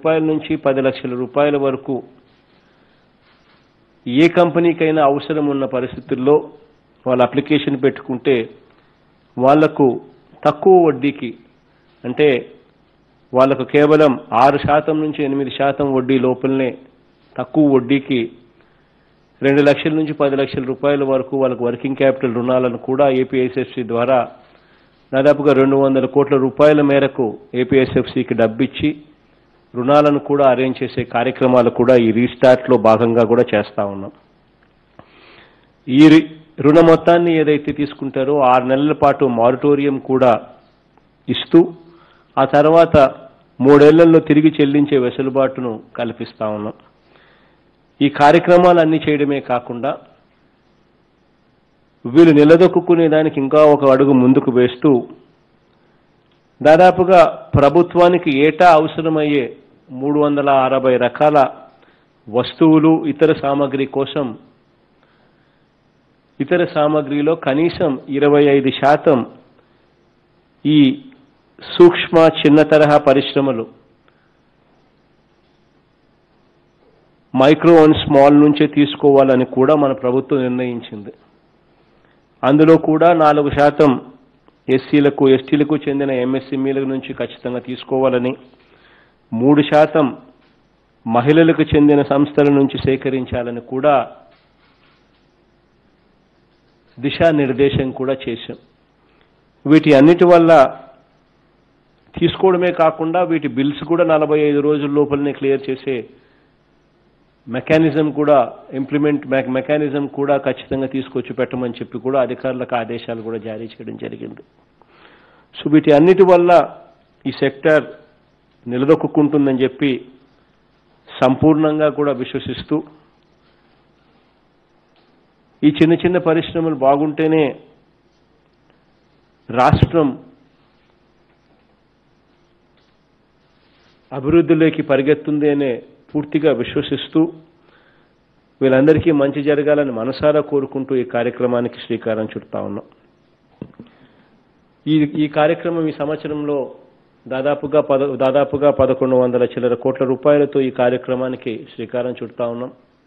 రూపాయల నుంచి పది లక్షల రూపాయల వరకు ఏ కంపెనీకైనా అవసరం ఉన్న పరిస్థితుల్లో వాళ్ళు అప్లికేషన్ పెట్టుకుంటే వాళ్లకు తక్కువ వడ్డీకి అంటే వాళ్ళకు కేవలం ఆరు శాతం నుంచి ఎనిమిది శాతం వడ్డీ లోపలనే తక్కువ వడ్డీకి రెండు లక్షల నుంచి పది లక్షల రూపాయల వరకు వాళ్ళకు వర్కింగ్ క్యాపిటల్ రుణాలను కూడా ఏపీఎస్ఎఫ్సి ద్వారా దాదాపుగా రెండు వందల కోట్ల రూపాయల మేరకు ఏపీఎస్ఎఫ్సికి డబ్బిచ్చి రుణాలను కూడా అరేంజ్ చేసే కార్యక్రమాలు కూడా ఈ రీస్టార్ట్లో భాగంగా కూడా చేస్తా ఉన్నాం ఈ రి- రుణ మొత్తాన్ని ఏదైతే తీసుకుంటారో ఆరు నెలల పాటు మారిటోరియం కూడా ఇస్తూ ఆ తర్వాత మూడేళ్లలో తిరిగి చెల్లించే వెసులుబాటును కల్పిస్తా ఉన్నాం ఈ కార్యక్రమాలన్నీ చేయడమే కాకుండా వీళ్ళు నిలదొక్కునే దానికి ఇంకా ఒక అడుగు ముందుకు వేస్తూ దాదాపుగా ప్రభుత్వానికి ఏటా అవసరమయ్యే మూడు వందల అరవై రకాల వస్తువులు ఇతర సామాగ్రి కోసం ఇతర సామాగ్రిలో కనీసం ఇరవై ఐదు శాతం ఈ సూక్ష్మ చిన్న తరహా పరిశ్రమలు మైక్రో అండ్ స్మాల్ నుంచే తీసుకోవాలని కూడా మన ప్రభుత్వం నిర్ణయించింది అందులో కూడా నాలుగు శాతం ఎస్సీలకు ఎస్టీలకు చెందిన ఎంఎస్ఎంఈల నుంచి ఖచ్చితంగా తీసుకోవాలని మూడు శాతం మహిళలకు చెందిన సంస్థల నుంచి సేకరించాలని కూడా దిశానిర్దేశం కూడా చేశాం వీటి అన్నిటి వల్ల తీసుకోవడమే కాకుండా వీటి బిల్స్ కూడా నలభై ఐదు రోజుల లోపలనే క్లియర్ చేసే మెకానిజం కూడా ఇంప్లిమెంట్ మెకానిజం కూడా ఖచ్చితంగా తీసుకొచ్చి పెట్టమని చెప్పి కూడా అధికారులకు ఆదేశాలు కూడా జారీ చేయడం జరిగింది సో వీటి అన్నిటి వల్ల ఈ సెక్టర్ నిలదొక్కుంటుందని చెప్పి సంపూర్ణంగా కూడా విశ్వసిస్తూ ఈ చిన్న చిన్న పరిశ్రమలు బాగుంటేనే రాష్ట్రం అభివృద్ధిలోకి పరిగెత్తుంది అనే పూర్తిగా విశ్వసిస్తూ వీళ్ళందరికీ మంచి జరగాలని మనసారా కోరుకుంటూ ఈ కార్యక్రమానికి శ్రీకారం చుడతా ఉన్నాం ఈ ఈ కార్యక్రమం ఈ సంవత్సరంలో దాదాపుగా పద దాదాపుగా పదకొండు వందల చిల్లర కోట్ల రూపాయలతో ఈ కార్యక్రమానికి శ్రీకారం చుడతా ఉన్నాం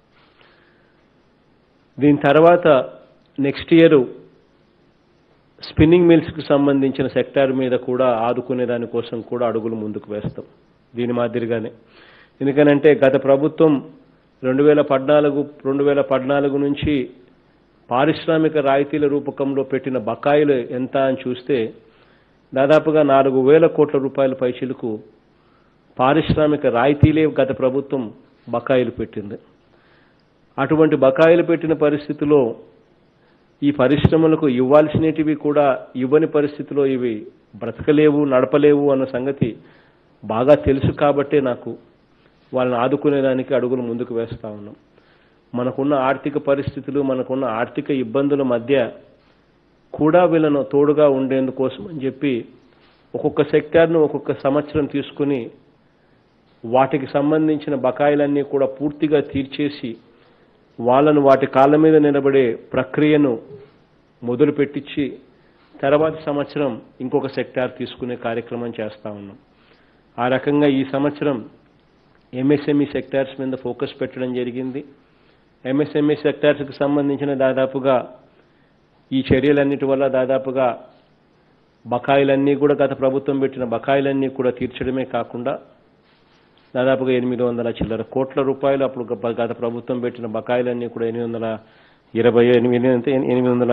దీని తర్వాత నెక్స్ట్ ఇయర్ స్పిన్నింగ్ మిల్స్కి సంబంధించిన సెక్టార్ మీద కూడా ఆదుకునే దానికోసం కూడా అడుగులు ముందుకు వేస్తాం దీని మాదిరిగానే ఎందుకనంటే గత ప్రభుత్వం రెండు వేల పద్నాలుగు రెండు వేల పద్నాలుగు నుంచి పారిశ్రామిక రాయితీల రూపకంలో పెట్టిన బకాయిలు ఎంత అని చూస్తే దాదాపుగా నాలుగు వేల కోట్ల రూపాయల పైచిలకు పారిశ్రామిక రాయితీలే గత ప్రభుత్వం బకాయిలు పెట్టింది అటువంటి బకాయిలు పెట్టిన పరిస్థితిలో ఈ పరిశ్రమలకు ఇవ్వాల్సినటివి కూడా ఇవ్వని పరిస్థితిలో ఇవి బ్రతకలేవు నడపలేవు అన్న సంగతి బాగా తెలుసు కాబట్టే నాకు వాళ్ళని ఆదుకునేదానికి అడుగులు ముందుకు వేస్తా ఉన్నాం మనకున్న ఆర్థిక పరిస్థితులు మనకున్న ఆర్థిక ఇబ్బందుల మధ్య కూడా వీళ్ళను తోడుగా ఉండేందుకోసం అని చెప్పి ఒక్కొక్క సెక్టార్ను ఒక్కొక్క సంవత్సరం తీసుకుని వాటికి సంబంధించిన బకాయిలన్నీ కూడా పూర్తిగా తీర్చేసి వాళ్ళను వాటి కాళ్ళ మీద నిలబడే ప్రక్రియను మొదలుపెట్టించి తర్వాతి సంవత్సరం ఇంకొక సెక్టార్ తీసుకునే కార్యక్రమం చేస్తా ఉన్నాం ఆ రకంగా ఈ సంవత్సరం ఎంఎస్ఎంఈ సెక్టార్స్ మీద ఫోకస్ పెట్టడం జరిగింది ఎంఎస్ఎంఈ సెక్టార్స్కి సంబంధించిన దాదాపుగా ఈ చర్యలన్నిటి వల్ల దాదాపుగా బకాయిలన్నీ కూడా గత ప్రభుత్వం పెట్టిన బకాయిలన్నీ కూడా తీర్చడమే కాకుండా దాదాపుగా ఎనిమిది వందల చిల్లర కోట్ల రూపాయలు అప్పుడు గ- గత ప్రభుత్వం పెట్టిన బకాయిలన్నీ కూడా ఎనిమిది వందల ఇరవై ఎనిమిది అంటే ఎనిమిది వందల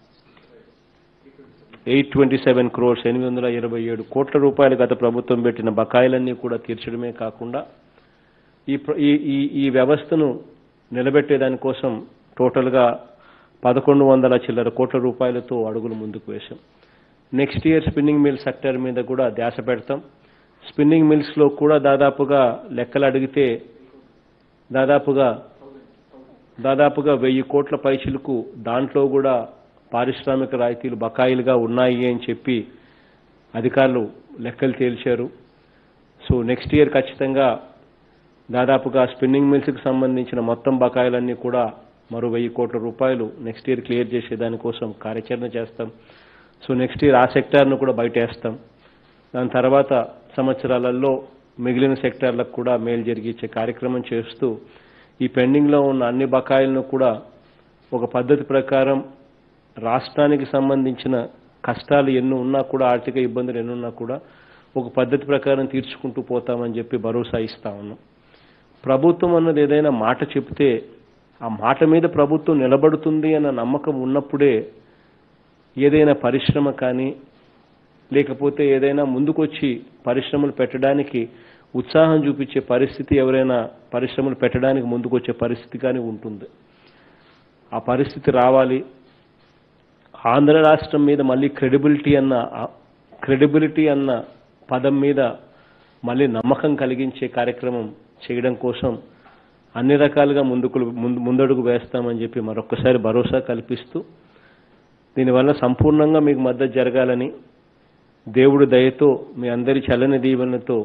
ఎయిట్ ట్వంటీ సెవెన్ క్రోర్స్ ఎనిమిది వందల ఇరవై ఏడు కోట్ల రూపాయలు గత ప్రభుత్వం పెట్టిన బకాయిలన్నీ కూడా తీర్చడమే కాకుండా ఈ ప్ర- ఈ ఈ ఈ వ్యవస్థను నిలబెట్టేదానికోసం టోటల్గా పదకొండు వందల చిల్లర కోట్ల రూపాయలతో అడుగులు ముందుకు వేశాం next year spinning mill sector మీద కూడా ధ్యాస పెడతాం స్పిన్నింగ్ మిల్స్లో కూడా దాదాపుగా లెక్కలు అడిగితే దాదాపుగా దాదాపుగా వెయ్యి కోట్ల పైచిలకు దాంట్లో కూడా పారిశ్రామిక రాయితీలు బకాయిలుగా ఉన్నాయి అని చెప్పి అధికారులు లెక్కలు తేల్చారు సో నెక్స్ట్ ఇయర్ ఖచ్చితంగా దాదాపుగా స్పిన్నింగ్ మిల్స్కి సంబంధించిన మొత్తం బకాయిలన్నీ కూడా మరో వెయ్యి కోట్ల రూపాయలు నెక్స్ట్ ఇయర్ క్లియర్ చేసే దానికోసం కార్యాచరణ చేస్తాం సో నెక్స్ట్ ఇయర్ ఆ సెక్టార్ను కూడా బయటేస్తాం దాని తర్వాత సంవత్సరాలలో మిగిలిన సెక్టార్లకు కూడా మేలు జరిగించే కార్యక్రమం చేస్తూ ఈ పెండింగ్లో ఉన్న అన్ని బకాయిలను కూడా ఒక పద్ధతి ప్రకారం రాష్ట్రానికి సంబంధించిన కష్టాలు ఎన్ని ఉన్నా కూడా ఆర్థిక ఇబ్బందులు ఎన్ని ఉన్నా కూడా ఒక పద్ధతి ప్రకారం తీర్చుకుంటూ పోతామని చెప్పి భరోసా ఇస్తా ఉన్నాం ప్రభుత్వం అన్నది ఏదైనా మాట చెప్తే ఆ మాట మీద ప్రభుత్వం నిలబడుతుంది అన్న నమ్మకం ఉన్నప్పుడే ఏదైనా పరిశ్రమ కానీ లేకపోతే ఏదైనా ముందుకొచ్చి పరిశ్రమలు పెట్టడానికి ఉత్సాహం చూపించే పరిస్థితి ఎవరైనా పరిశ్రమలు పెట్టడానికి ముందుకొచ్చే పరిస్థితి కానీ ఉంటుంది ఆ పరిస్థితి రావాలి ఆంధ్ర రాష్ట్రం మీద మళ్ళీ క్రెడిబిలిటీ అన్న క్రెడిబిలిటీ అన్న పదం మీద మళ్ళీ నమ్మకం కలిగించే కార్యక్రమం చేయడం కోసం అన్ని రకాలుగా ముందుకు ముందు ముందడుగు వేస్తామని చెప్పి మరొకసారి భరోసా కల్పిస్తూ దీనివల్ల సంపూర్ణంగా మీకు మద్దతు జరగాలని దేవుడి దయతో మీ అందరి చల్లని దీవెనతో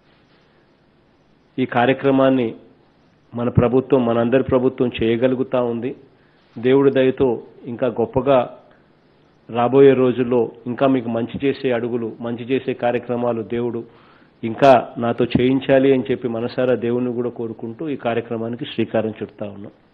ఈ కార్యక్రమాన్ని మన ప్రభుత్వం మనందరి ప్రభుత్వం చేయగలుగుతా ఉంది దేవుడి దయతో ఇంకా గొప్పగా రాబోయే రోజుల్లో ఇంకా మీకు మంచి చేసే అడుగులు మంచి చేసే కార్యక్రమాలు దేవుడు ఇంకా నాతో చేయించాలి అని చెప్పి మనసారా దేవుణ్ణి కూడా కోరుకుంటూ ఈ కార్యక్రమానికి శ్రీకారం చుడతా ఉన్నాం